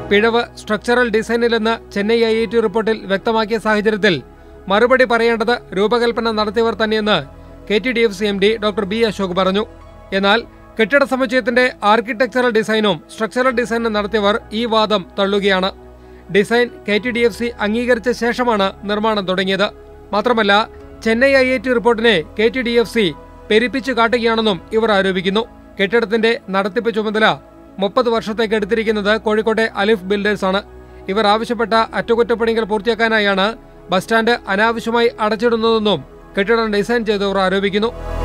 പിഴവ് സ്ട്രക്ചറൽ ഡിസൈനിലെന്ന് Chennai I I T റിപ്പോർട്ടിൽ വ്യക്തമാക്കിയ സാഹചര്യത്തിൽ മറുപടി പറയേണ്ടത് രൂപകൽപ്പന നടത്തിയവർ തന്നെയെന്ന് K T D F C M D doctor B Ashok പറഞ്ഞു എന്നാൽ കെട്ടിട സമുച്ചയത്തിന്റെ ആർക്കിടെക്ചറൽ ഡിസൈനും സ്ട്രക്ചറൽ ഡിസൈനും നടത്തിയവർ ഈ വാദം തള്ളുകയാണ് design K T D F C അംഗീകരിച്ച ശേഷമാണ് നിർമ്മാണം തുടങ്ങിയത് മാത്രമല്ല ചെന്നൈ ഐ ഐ ടി റിപ്പോർട്ടിനെ K T D F C പെരിപ്പിച്ചു കാട്ടുകയാണെന്നും ഇവർ ആരോപിക്കുന്നു കെട്ടിടത്തിന്റെ നടത്തിപ്പ് ചുമതല മുപ്പത് വർഷത്തേക്ക് എടുത്തിരിക്കുന്നത് കോഴിക്കോട്ടെ അലിഫ് ബിൽഡേഴ്സ് ആണ് ഇവർ ആവശ്യപ്പെട്ട അറ്റകുറ്റപ്പണികൾ പൂർത്തിയാക്കാനായാണ് ബസ് സ്റ്റാൻഡ് അനാവശ്യമായി അടച്ചിടുന്നതെന്നും കെട്ടിടം ഡിസൈൻ ചെയ്തവർ ആരോപിക്കുന്നു